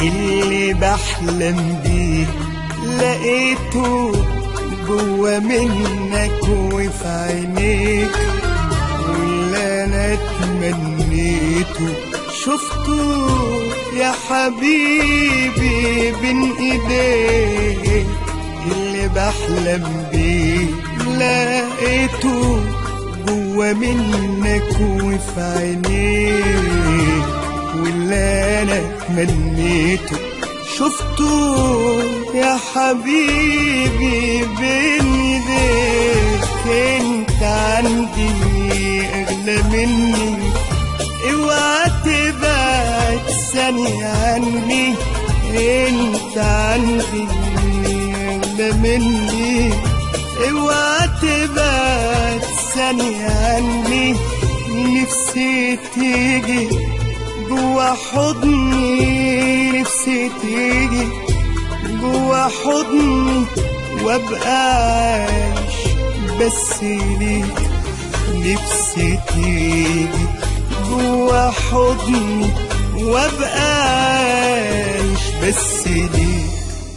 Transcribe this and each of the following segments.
اللي بحلم بيه لقيته جوا منك وفي عينيك واللي انا اتمنيته شفته يا حبيبي بين ايديك اللي بحلم بيه لقيته جوا منك وفي عينيك واللي انا اتمنيته شفته يا حبيبي بين ايديك انت عندي اغلى مني اوعى تبعد ثانية عني انت عندي اغلى مني اوعى تبعد ثانية عني نفسي تيجي جوا حضني نفسي تيجي جوا حضني وابقى عايش بس ليك نفسي تيجي جوا حضني وابقى عايش بس ليك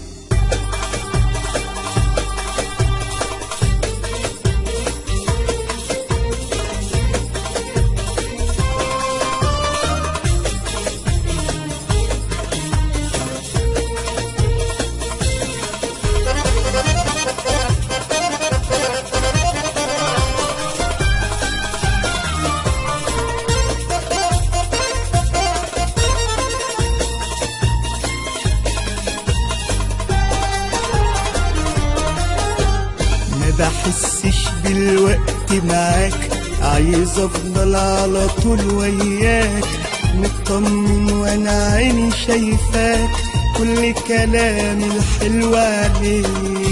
ما بحسش بالوقت معاك عايز افضل على طول وياك مطمن وانا عيني شايفاك كل كلامي الحلو عليك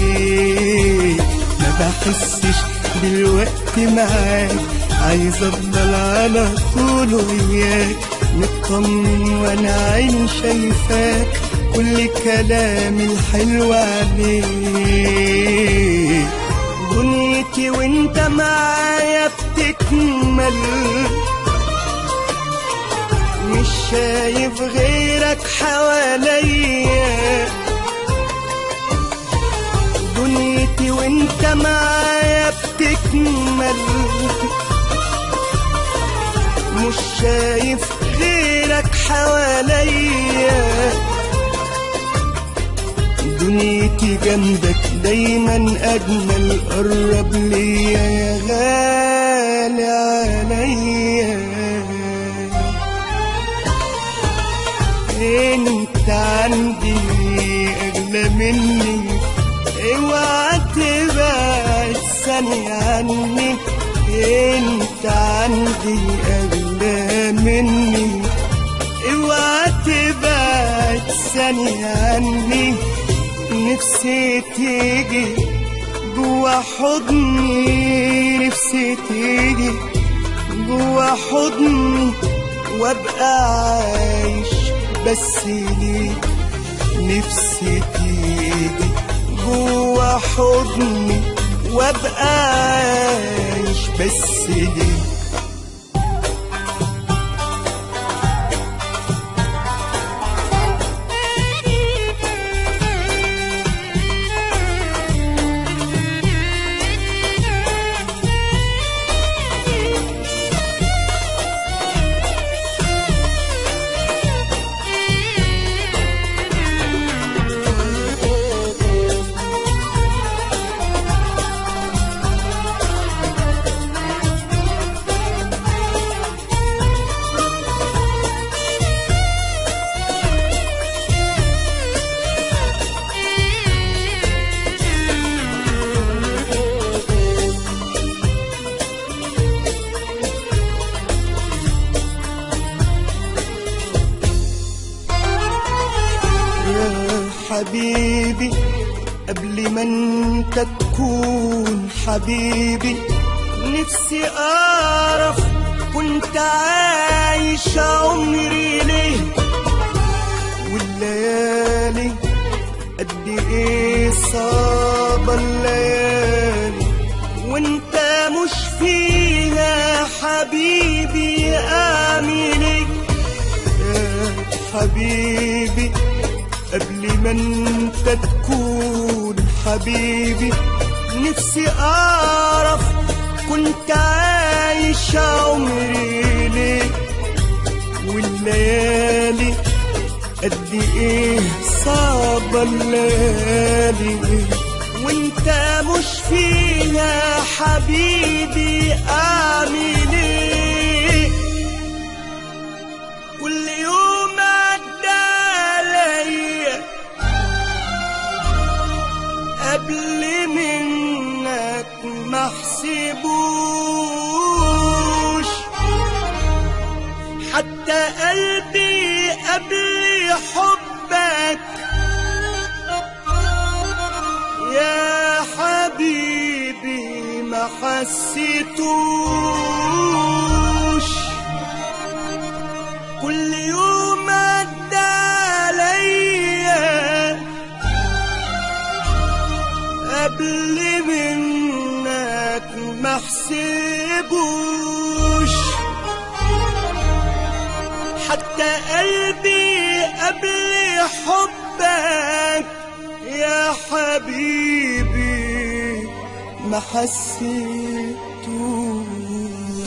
ما بحسش بالوقت معاك عايز افضل على طول وياك مطمن وانا عيني شايفاك كل كلامي الحلو عليك دنيتي وانت معايا بتكمل مش شايف غيرك حواليا دنيتي وانت معايا بتكمل مش شايف غيرك حواليا دنيتي جنبك دايما اجمل قرب ليا يا غالي عليا انت عندي اغلى مني اوعى تبعد ثانية عني انت عندي اغلى مني اوعى تبعد ثانية عني نفسي تيجي جوا حضني نفسي تيجي جوا حضني وابقى عايش بس ليك نفسي تيجي جوا حضني وابقى عايش بس ليك يا حبيبي قبل ما انت تكون حبيبي نفسي اعرف كنت عايش عمري ليه والليالي قد ايه صعبة الليالي وانت مش فيها حبيبي اعمل ايه يا حبيبي قبل ما انت تكون حبيبي نفسي اعرف كنت عايش عمري ليه والليالي قد ايه صعبة الليالي وانت مش فيها حبيبي اعمل ايه كل يوم عدى عليا قبل منك ما حسبوش حتى قلبي قبل حبك يا حبيبي ما حسيتوش كل يوم عدى عليا قبل منك ما حسبوش حتى قلبي قبل حبك يا حبيبي ما حسيتوش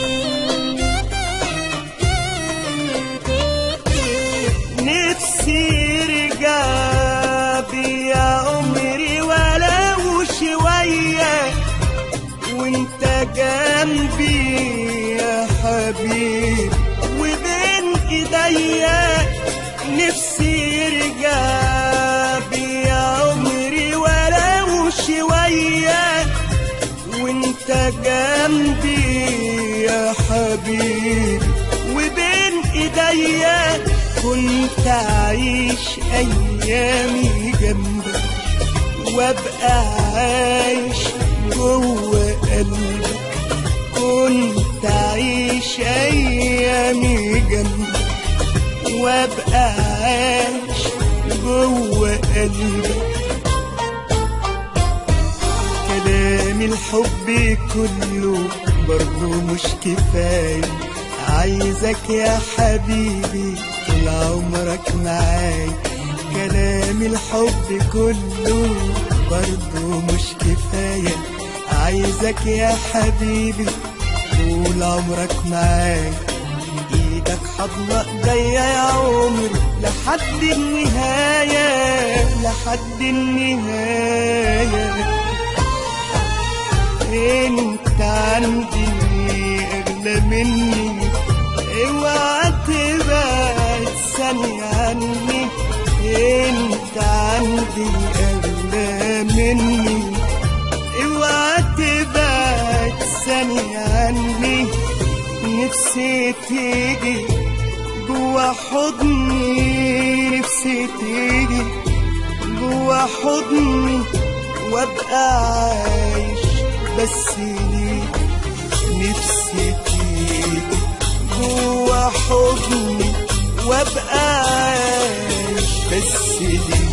نفسي يرجع بيا عمري ولو شوية وانت جنبي يا حبيبي وبين ايديا نفسي يرجع بيا عمري ولو شوية وانت جنبي يا حبيبي وبين ايديا كنت اعيش ايامي جنبك وابقى عايش جوه قلبك كنت اعيش ايامي جنبك وابقى عايش جوه قلبك كلام الحب كله برضه مش كفاية عايزك يا حبيبي طول عمرك معايا كلام الحب كله برضه مش كفاية عايزك يا حبيبي طول عمرك معايا ايدك حضن ايديا يا عمري لحد النهاية لحد النهاية انت عندي اغلى مني اوعى تبعد ثانية عني انت عندي اغلى مني اوعى تبعد ثانية عني نفسي تيجي جوا حضني نفسي تيجي جوا حضني وابقى عايش بس ليك نفسي تيجي جوا حضني وابقى عايش بس ليك